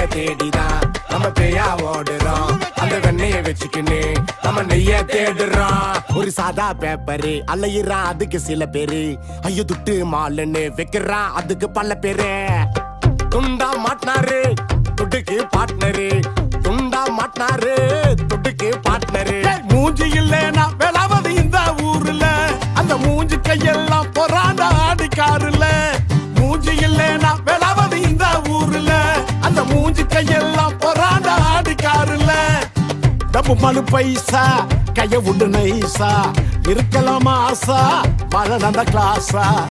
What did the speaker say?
தேடிதான் நம்ம பேயா ஓடுறோம் அந்த வெண்ணைய வச்சுக்கின்னு நம்ம நெய்ய தேடுறோம் ஒரு சாதா பேப்பரு அலையிறான் அதுக்கு சில பேரு ஐயோ துட்டு மாலுன்னு வைக்கிறான் அதுக்கு பல பேரு துண்டா மாட்டினாரு துட்டுக்கு பார்ட்னரு துண்டா மாட்டினாரு துட்டுக்கு பார்ட்னரு மூஞ்சி இல்லைனா விளாவது இந்த ஊர்ல அந்த மூஞ்சி கையெல்லாம் பொறாண்ட ஆடிக்காருல மூஞ்சி இல்லைனா விளாவது இந்த ஊர்ல அந்த மூஞ்சி கையெல்லாம் பொறாண்ட ஆடிக்காருல டப்பு மனு பைசா கைய விடு நைசா இருக்கலாமா ஆசா வாழ நல்ல கிளாஸா